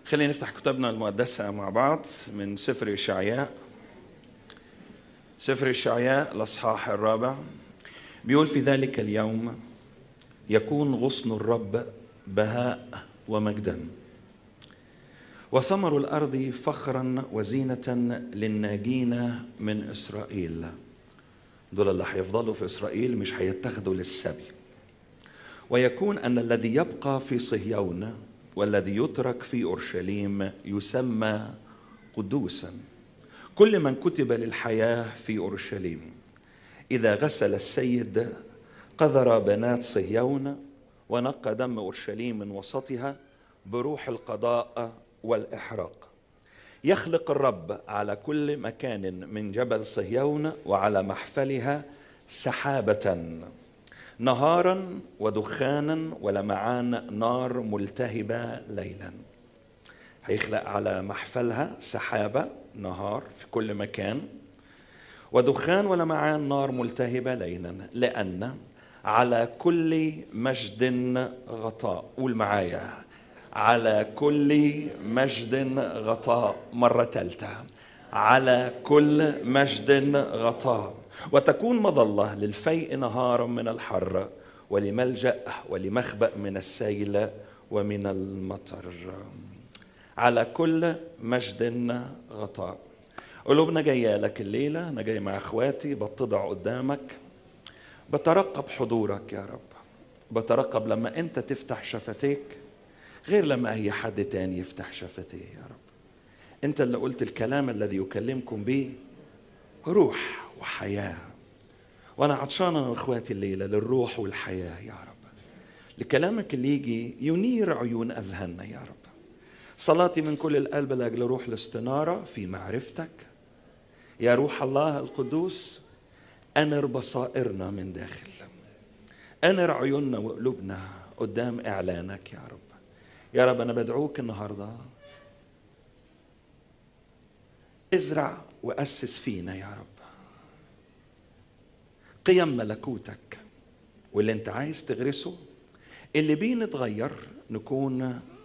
خلينا نفتح كتبنا المقدسة مع بعض من سفر إشعياء سفر إشعياء الأصحاح الرابع بيقول في ذلك اليوم يكون غصن الرب بهاء ومجدا وثمر الأرض فخرا وزينة للناجين من إسرائيل دول اللي هيفضلوا في إسرائيل مش هيتخذوا للسبي ويكون أن الذي يبقى في صهيون والذي يترك في اورشليم يسمى قدوسا كل من كتب للحياه في اورشليم اذا غسل السيد قذر بنات صهيون ونقى دم اورشليم من وسطها بروح القضاء والاحراق يخلق الرب على كل مكان من جبل صهيون وعلى محفلها سحابه نهارا ودخانا ولمعان نار ملتهبة ليلا هيخلق على محفلها سحابة نهار في كل مكان ودخان ولمعان نار ملتهبة ليلا لأن على كل مجد غطاء قول معايا على كل مجد غطاء مرة ثالثة على كل مجد غطاء وتكون مظلة للفيء نهارا من الحر ولملجأ ولمخبأ من السيل ومن المطر على كل مجد غطاء قلوبنا جاية لك الليلة أنا جاي مع أخواتي بتضع قدامك بترقب حضورك يا رب بترقب لما أنت تفتح شفتيك غير لما أي حد تاني يفتح شفتيه يا رب أنت اللي قلت الكلام الذي يكلمكم به روح وحياة وأنا عطشانة من إخواتي الليلة للروح والحياة يا رب لكلامك اللي يجي ينير عيون أذهاننا يا رب صلاتي من كل القلب لأجل روح الاستنارة في معرفتك يا روح الله القدوس أنر بصائرنا من داخل أنر عيوننا وقلوبنا قدام إعلانك يا رب يا رب أنا بدعوك النهاردة ازرع وأسس فينا يا رب قيم ملكوتك واللي انت عايز تغرسه اللي بيه نتغير نكون